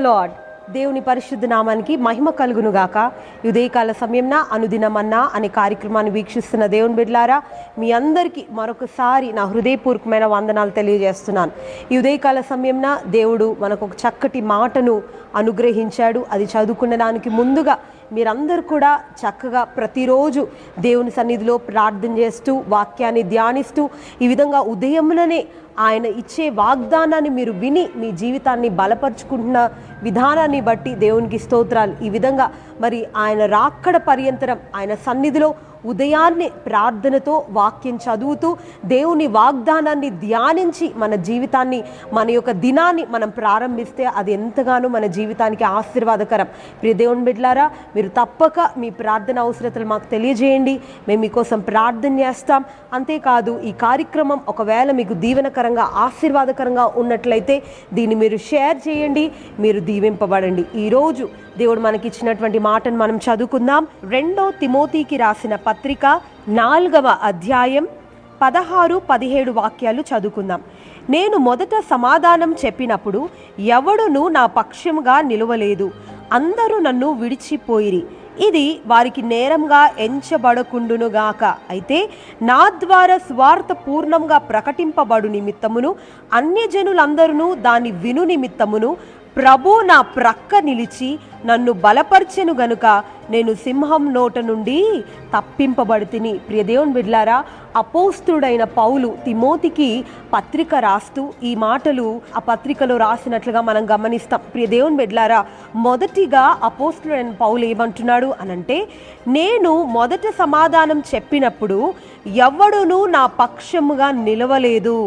lord దేవుని పరిశుద్ధ నామానికి మహిమ కలుగును గాక ఈ ఉదయకాల సమయంన అనుదినమన్నా అనే కార్యక్రమాన్ని వీక్షిస్తున్న దేవుని బిడ్లారా మీ అందరికీ మరొకసారి నా హృదయపూర్వకమైన వందనాలు తెలియజేస్తున్నాను ఈ ఉదయకాల సమయంన దేవుడు మనకు ఒక చక్కటి మాటను అనుగ్రహించాడు అది చదువుకునడానికి ముందుగా మీరందరూ కూడా చక్కగా ప్రతిరోజు దేవుని సన్నిధిలో ప్రార్థన చేస్తూ వాక్యాన్ని ధ్యానిస్తూ ఈ విధంగా ఉదయముననే ఆయన ఇచ్చే వాగ్దానాన్ని మీరు విని మీ జీవితాన్ని బలపరుచుకుంటున్న విధానాన్ని బట్టి దేవునికి స్తోత్రాలు ఈ విధంగా మరి ఆయన రాక్కడ పర్యంతరం ఆయన సన్నిధిలో ఉదయాన్నే ప్రార్థనతో వాక్యం చదువుతూ దేవుని వాగ్దానాన్ని ధ్యానించి మన జీవితాన్ని మన యొక్క దినాన్ని మనం ప్రారంభిస్తే అది ఎంతగానో మన జీవితానికి ఆశీర్వాదకరం ప్రియ దేవుని బిడ్లారా మీరు తప్పక మీ ప్రార్థన అవసరతలు మాకు తెలియజేయండి మేము మీకోసం ప్రార్థన చేస్తాం అంతేకాదు ఈ కార్యక్రమం ఒకవేళ మీకు దీవెనకరంగా ఆశీర్వాదకరంగా ఉన్నట్లయితే దీన్ని మీరు షేర్ చేయండి మీరు దీవింపబడండి ఈరోజు దేవుడు మనకి ఇచ్చినటువంటి మాటను మనం చదువుకుందాం రెండో తిమోతికి రాసిన పత్రిక నాలుగవ అధ్యాయం పదహారు పదిహేడు వాక్యాలు చదువుకుందాం నేను మొదట సమాధానం చెప్పినప్పుడు ఎవడును నా పక్షముగా నిలువలేదు అందరూ నన్ను విడిచిపోయిరి ఇది వారికి నేరంగా ఎంచబడకుండునుగాక అయితే నా ద్వారా స్వార్థ పూర్ణంగా ప్రకటింపబడు నిమిత్తమును అన్యజనులందరూ దాని విను నిమిత్తమును ప్రభు నా ప్రక్క నిలిచి నన్ను బలపర్చెను గనుక నేను సింహం నోట నుండి తప్పింపబడితిని ప్రియదేవుని బిడ్లారా అపోస్తుడైన పౌలు తిమోతికి పత్రిక రాస్తూ ఈ మాటలు ఆ పత్రికలో రాసినట్లుగా మనం గమనిస్తాం ప్రియదేవుని బిడ్లారా మొదటిగా అపోస్తుడైన పౌలు ఏమంటున్నాడు అనంటే నేను మొదట సమాధానం చెప్పినప్పుడు ఎవడునూ నా పక్షముగా నిలవలేదు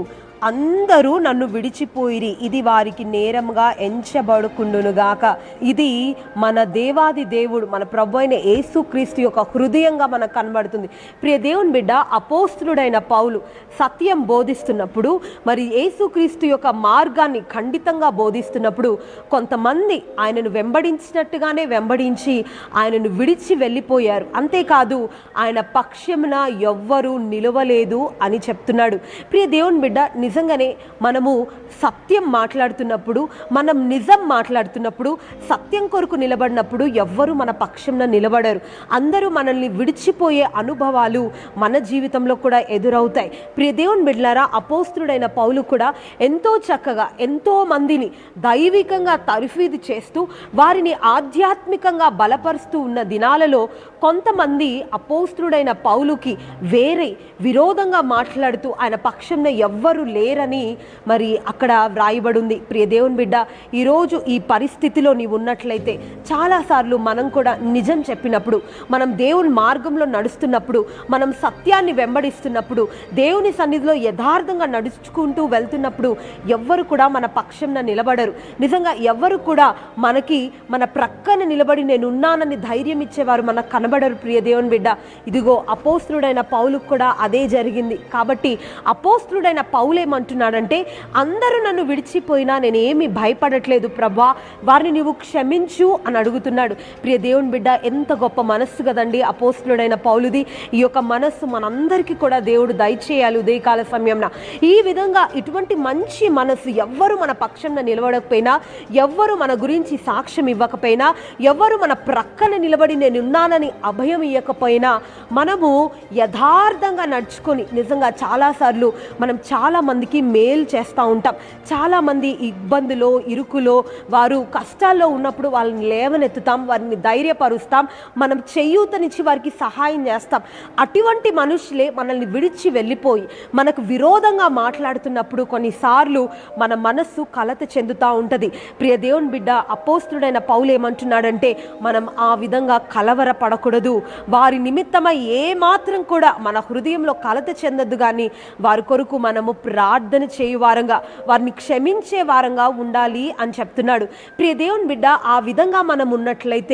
అందరూ నన్ను విడిచిపోయిరి ఇది వారికి నేరంగా ఎంచబడుకుండునుగాక ఇది మన దేవాది దేవుడు మన ప్రభు అయిన యేసుక్రీస్తు యొక్క హృదయంగా మనకు కనబడుతుంది ప్రియ దేవుని బిడ్డ అపోస్తుడైన పౌలు సత్యం బోధిస్తున్నప్పుడు మరి యేసుక్రీస్తు యొక్క మార్గాన్ని ఖండితంగా బోధిస్తున్నప్పుడు కొంతమంది ఆయనను వెంబడించినట్టుగానే వెంబడించి ఆయనను విడిచి వెళ్ళిపోయారు అంతేకాదు ఆయన పక్షమున ఎవ్వరూ నిలవలేదు అని చెప్తున్నాడు ప్రియ దేవుని బిడ్డ నిజంగానే మనము సత్యం మాట్లాడుతున్నప్పుడు మనం నిజం మాట్లాడుతున్నప్పుడు సత్యం కొరకు నిలబడినప్పుడు ఎవ్వరు మన పక్షంన నిలబడరు అందరూ మనల్ని విడిచిపోయే అనుభవాలు మన జీవితంలో కూడా ఎదురవుతాయి ప్రియ దేవుని బిడ్లారా అపోస్తుడైన పౌలు కూడా ఎంతో చక్కగా ఎంతో మందిని దైవికంగా తరుఫీదు చేస్తూ వారిని ఆధ్యాత్మికంగా బలపరుస్తూ ఉన్న దినాలలో కొంతమంది అపోస్తుడైన పౌలుకి వేరే విరోధంగా మాట్లాడుతూ ఆయన పక్షంన ఎవ్వరు లేరని మరి అక్కడ వ్రాయబడింది ప్రియ దేవుని బిడ్డ ఈరోజు ఈ పరిస్థితిలో నీవు ఉన్నట్లయితే చాలాసార్లు మనం కూడా నిజం చెప్పినప్పుడు మనం దేవుని మార్గంలో నడుస్తున్నప్పుడు మనం సత్యాన్ని వెంబడిస్తున్నప్పుడు దేవుని సన్నిధిలో యథార్థంగా నడుచుకుంటూ వెళ్తున్నప్పుడు ఎవ్వరు కూడా మన పక్షంన నిలబడరు నిజంగా ఎవ్వరు కూడా మనకి మన ప్రక్కన నిలబడి నేను ఉన్నానని ధైర్యం ఇచ్చేవారు మనకు కనబడరు ప్రియ దేవుని బిడ్డ ఇదిగో అపోస్తుడైన పౌలుకు కూడా అదే జరిగింది కాబట్టి అపోస్తుడైన పౌలేమంటున్నాడంటే అందరూ నన్ను విడిచిపోయినా నేను ఏమి భయపడట్లేదు ప్రభా వారిని నీవు క్షమించు అని అడుగుతున్నాడు ప్రియ దేవుని బిడ్డ ఎంత గొప్ప మనస్సు కదండి అపోస్తుడైన పౌలుది ఈ యొక్క మనస్సు మనందరికీ కూడా దేవుడు దయచేయాలి ఉదయకాల సమయంన ఈ విధంగా ఇటువంటి మంచి మనస్సు ఎవ్వరు మన పక్షంలో నిలబడకపోయినా ఎవ్వరు మన గురించి సాక్ష్యం ఇవ్వకపోయినా ఎవ్వరు మన ప్రక్కన నిలబడి నేనున్నానని అభయం ఇవ్వకపోయినా మనము యథార్థంగా నడుచుకొని నిజంగా చాలాసార్లు మనం చాలా మందికి మేలు చేస్తూ ఉంటాం చాలామంది ఇబ్బందిలో ఇరుకులో వారు కష్టాల్లో ఉన్నప్పుడు వాళ్ళని లేవనెత్తుతాం వారిని ధైర్యపరుస్తాం మనం చేయూతనిచ్చి వారికి సహాయం చేస్తాం అటువంటి మనుషులే మనల్ని విడిచి వెళ్ళిపోయి మనకు విరోధంగా మాట్లాడుతున్నప్పుడు కొన్నిసార్లు మన మనస్సు కలత చెందుతూ ఉంటుంది ప్రియ దేవుని బిడ్డ అపోస్తుడైన పౌలు ఏమంటున్నాడంటే మనం ఆ విధంగా కలవర పడకూడదు వారి నిమిత్తమై ఏ మాత్రం కూడా మన హృదయంలో కలత చెందద్దు కానీ వారి కొరకు మనము ప్రార్థన చేయు వారంగా వారిని క్షమించే వారంగా ఉండాలి అని చెప్తున్నాడు ప్రియ దేవుని బిడ్డ ఆ విధంగా మనం ఉన్నట్లయితే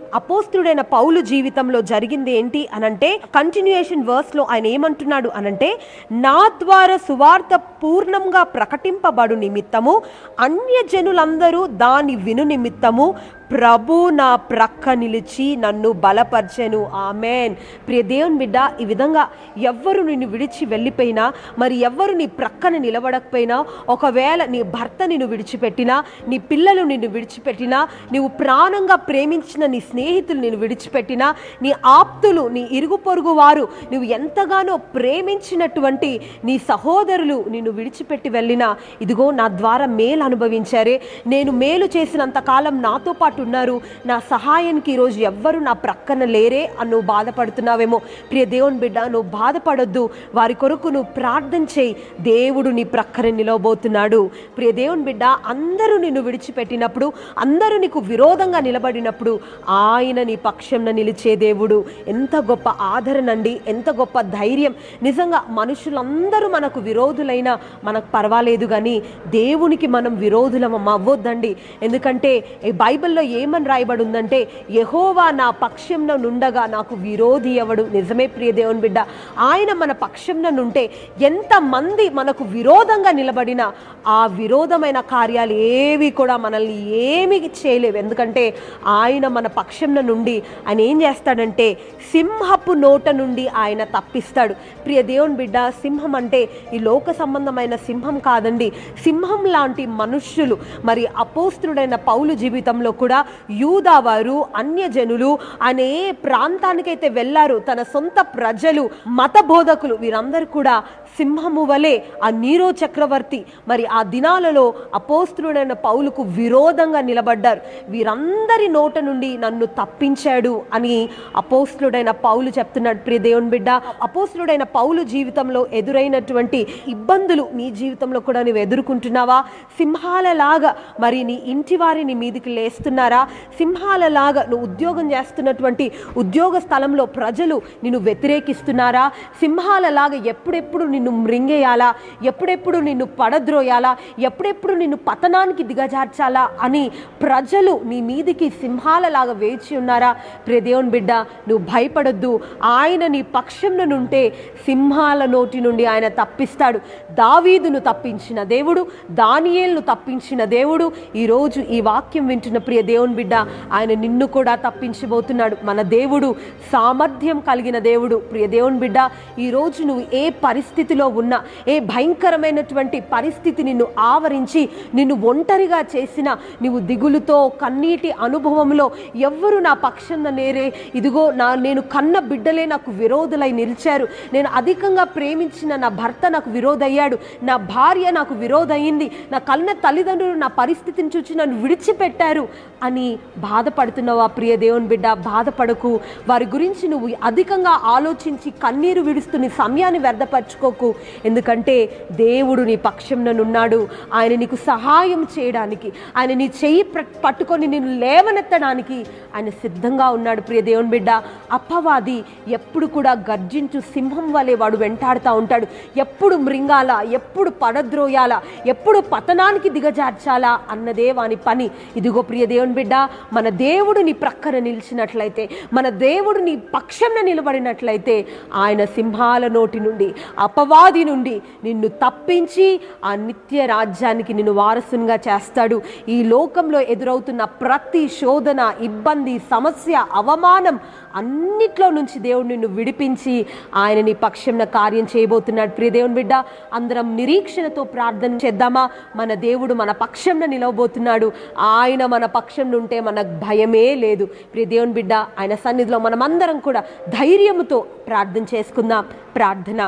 అపోస్తుడైన పౌలు జీవితంలో జరిగింది ఏంటి అనంటే కంటిన్యూయేషన్ వర్స్ లో ఆయన ఏమంటున్నాడు అనంటే నా ద్వారా సువార్త పూర్ణంగా ప్రకటింపబడు నిమిత్తము అన్య జనులందరూ దాని విను నిమిత్తము ప్రభు నా ప్రక్క నిలిచి నన్ను బలపరిచెను ఆమెన్ ప్రియ దేవుని బిడ్డ ఈ విధంగా ఎవ్వరు నిన్ను విడిచి వెళ్ళిపోయినా మరి ఎవ్వరు నీ ప్రక్కన నిలబడకపోయినా ఒకవేళ నీ భర్త నిన్ను విడిచిపెట్టినా నీ పిల్లలు నిన్ను విడిచిపెట్టినా నీవు ప్రాణంగా ప్రేమించిన నీ స్నేహితులు నిన్ను విడిచిపెట్టినా నీ ఆప్తులు నీ ఇరుగు పొరుగు వారు నువ్వు ఎంతగానో ప్రేమించినటువంటి నీ సహోదరులు నిన్ను విడిచిపెట్టి వెళ్ళినా ఇదిగో నా ద్వారా మేలు అనుభవించారే నేను మేలు చేసినంత కాలం నాతో పాటు ఉన్నారు నా సహాయానికి ఈరోజు ఎవ్వరు నా ప్రక్కన లేరే అని నువ్వు బాధపడుతున్నావేమో ప్రియ దేవుని బిడ్డ నువ్వు బాధపడొద్దు వారి కొరకు నువ్వు ప్రార్థన చేయి దేవుడు నీ ప్రక్కన నిలవబోతున్నాడు ప్రియ దేవుని బిడ్డ అందరూ నిన్ను విడిచిపెట్టినప్పుడు అందరూ నీకు విరోధంగా నిలబడినప్పుడు ఆయన నీ పక్షంన నిలిచే దేవుడు ఎంత గొప్ప ఆదరణ అండి ఎంత గొప్ప ధైర్యం నిజంగా మనుషులందరూ మనకు విరోధులైనా మనకు పర్వాలేదు కానీ దేవునికి మనం విరోధులం అవ్వొద్దండి ఎందుకంటే ఈ బైబిల్లో ఏమని రాయబడి ఉందంటే యహోవా నా పక్షంన నుండగా నాకు విరోధి ఎవడు నిజమే ప్రియ దేవుని బిడ్డ ఆయన మన పక్షంన నుంటే ఎంతమంది మనకు విరోధంగా నిలబడినా ఆ విరోధమైన కార్యాలు ఏవి కూడా మనల్ని ఏమి చేయలేవు ఎందుకంటే ఆయన మన పక్షంన నుండి ఆయన ఏం చేస్తాడంటే సింహపు నోట నుండి ఆయన తప్పిస్తాడు ప్రియ దేవుని బిడ్డ సింహం అంటే ఈ లోక సంబంధమైన సింహం కాదండి సింహం లాంటి మనుష్యులు మరి అపోస్తుడైన పౌలు జీవితంలో కూడా యూదా వారు అన్యజనులు అనే ప్రాంతానికైతే వెళ్ళారు తన సొంత ప్రజలు మత బోధకులు వీరందరూ కూడా సింహము వలె ఆ నీరో చక్రవర్తి మరి ఆ దినాలలో అపోస్తుడైన పౌలుకు విరోధంగా నిలబడ్డారు వీరందరి నోట నుండి నన్ను తప్పించాడు అని అపోస్తుడైన పౌలు చెప్తున్నాడు ప్రియ దేవుని బిడ్డ అపోస్తుడైన పౌలు జీవితంలో ఎదురైనటువంటి ఇబ్బందులు నీ జీవితంలో కూడా నువ్వు ఎదుర్కొంటున్నావా సింహాలలాగా మరి నీ ఇంటి వారిని మీదికి లేస్తున్నారా సింహాలలాగా నువ్వు ఉద్యోగం చేస్తున్నటువంటి ఉద్యోగ స్థలంలో ప్రజలు నిన్ను వ్యతిరేకిస్తున్నారా సింహాలలాగా ఎప్పుడెప్పుడు నిన్ను మృంగేయాలా ఎప్పుడెప్పుడు నిన్ను పడద్రోయాలా ఎప్పుడెప్పుడు నిన్ను పతనానికి దిగజార్చాలా అని ప్రజలు నీ మీదికి సింహాలలాగా వేచి ఉన్నారా ప్రియ దేవుని బిడ్డ నువ్వు భయపడొద్దు ఆయన నీ పక్షంలో నుంటే సింహాల నోటి నుండి ఆయన తప్పిస్తాడు దావీదును తప్పించిన దేవుడు దానియేల్ను తప్పించిన దేవుడు ఈరోజు ఈ వాక్యం వింటున్న ప్రియ దేవుని బిడ్డ ఆయన నిన్ను కూడా తప్పించబోతున్నాడు మన దేవుడు సామర్థ్యం కలిగిన దేవుడు ప్రియ దేవుని బిడ్డ ఈరోజు నువ్వు ఏ పరిస్థితిలో ఉన్నా ఏ భయంకరమైనటువంటి పరిస్థితి నిన్ను ఆవరించి నిన్ను ఒంటరిగా చేసిన నువ్వు దిగులుతో కన్నీటి అనుభవంలో ఎవ్వరు నా పక్షాన నేరే ఇదిగో నా నేను కన్న బిడ్డలే నాకు విరోధులై నిలిచారు నేను అధికంగా ప్రేమించిన నా భర్త నాకు విరోధయ్యాడు నా భార్య నాకు విరోధయింది నా కన్న తల్లిదండ్రులు నా పరిస్థితిని చూసి నన్ను విడిచిపెట్టారు అని బాధపడుతున్నావా ప్రియ దేవుని బిడ్డ బాధపడకు వారి గురించి నువ్వు అధికంగా ఆలోచించి కన్నీరు విడుస్తూ నీ సమయాన్ని వ్యర్థపరచుకోకు ఎందుకంటే దేవుడు నీ పక్షంననున్నాడు ఆయన నీకు సహాయం చేయడానికి ఆయన నీ చెయ్యి ప్ర- పట్టుకొని నిన్ను లేవనెత్తడానికి ఆయన సిద్ధంగా ఉన్నాడు ప్రియ దేవుని బిడ్డ అప్పవాది ఎప్పుడు కూడా గర్జించు సింహం వలె వాడు వెంటాడుతూ ఉంటాడు ఎప్పుడు మృంగాల ఎప్పుడు పడద్రోయాలా ఎప్పుడు పతనానికి దిగజార్చాలా అన్నదే వాని పని ఇదిగో ప్రియ దేవుని బిడ్డ మన దేవుడు నీ ప్రక్కన నిలిచినట్లయితే మన దేవుడు నీ పక్షంన నిలబడినట్లయితే ఆయన సింహాల నోటి నుండి అపవాది నుండి నిన్ను తప్పించి ఆ నిత్య రాజ్యానికి నిన్ను వారసునిగా చేస్తాడు ఈ లోకంలో ఎదురవుతున్న ప్రతి శోధన ఇబ్బంది సమస్య అవమానం అన్నిట్లో నుంచి దేవుడు నిన్ను విడిపించి ఆయన నీ పక్షంన కార్యం చేయబోతున్నాడు ప్రియ దేవుని బిడ్డ అందరం నిరీక్షణతో ప్రార్థన చేద్దామా మన దేవుడు మన పక్షంన నిలవబోతున్నాడు ఆయన మన పక్షం ఉంటే మనకు భయమే లేదు ప్రియ దేవుని బిడ్డ ఆయన సన్నిధిలో మనమందరం కూడా ధైర్యముతో ప్రార్థన చేసుకుందాం ప్రార్థన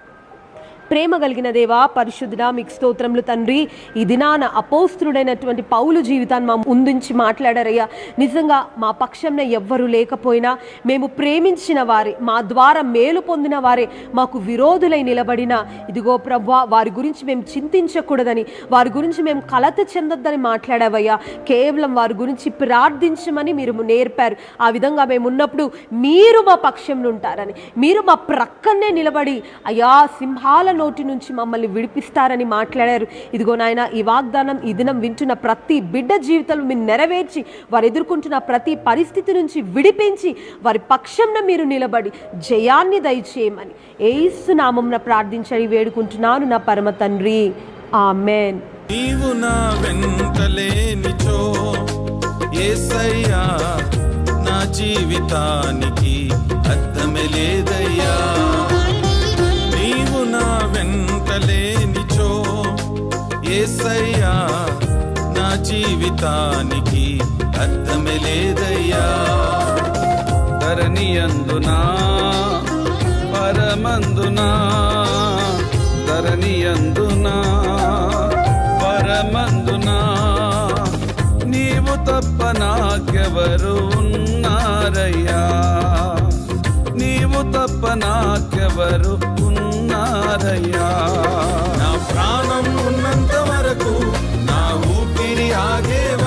ప్రేమ కలిగిన దేవా పరిశుద్ధుడా మీకు స్తోత్రములు తండ్రి ఈ దినాన అపోస్తుడైనటువంటి పౌలు జీవితాన్ని మా ముందుంచి మాట్లాడారయ్యా నిజంగా మా పక్షంన ఎవ్వరు లేకపోయినా మేము ప్రేమించిన వారే మా ద్వారా మేలు పొందిన వారే మాకు విరోధులై నిలబడిన ఇదిగో ప్రభా వారి గురించి మేము చింతించకూడదని వారి గురించి మేము కలత చెందొద్దని మాట్లాడావయ్యా కేవలం వారి గురించి ప్రార్థించమని మీరు నేర్పారు ఆ విధంగా మేము ఉన్నప్పుడు మీరు మా పక్షంలో ఉంటారని మీరు మా ప్రక్కనే నిలబడి అయ్యా సింహాల నోటి నుంచి మమ్మల్ని విడిపిస్తారని మాట్లాడారు ఇదిగో నాయన ఈ వాగ్దానం ఈ దినం వింటున్న ప్రతి బిడ్డ జీవితంలో మీరు నెరవేర్చి వారు ఎదుర్కొంటున్న ప్రతి పరిస్థితి నుంచి విడిపించి వారి పక్షంన మీరు నిలబడి జయాన్ని దయచేయమని ఏసు నామంన ప్రార్థించని వేడుకుంటున్నాను నా పరమ తండ్రి ఆమెన్ నీవు నా వెంటలేనిచో ఏసయ్యా నా జీవితానికి అర్థమే లేదయ్యా నీవు నా వెంటలేనిచో ఏసయ్యా నా జీవితానికి అర్థమే లేదయ్యా ధరణి అందునా పరమందునా ధరణి అందునా పరమందునా నీవు తప్ప నాకెవరు ఉన్నారయ్యా నీవు తప్ప నాకెవరు ఉన్నారయ్యా నా ప్రాణం ఉన్నంత వరకు నా ఊపిరి ఆగే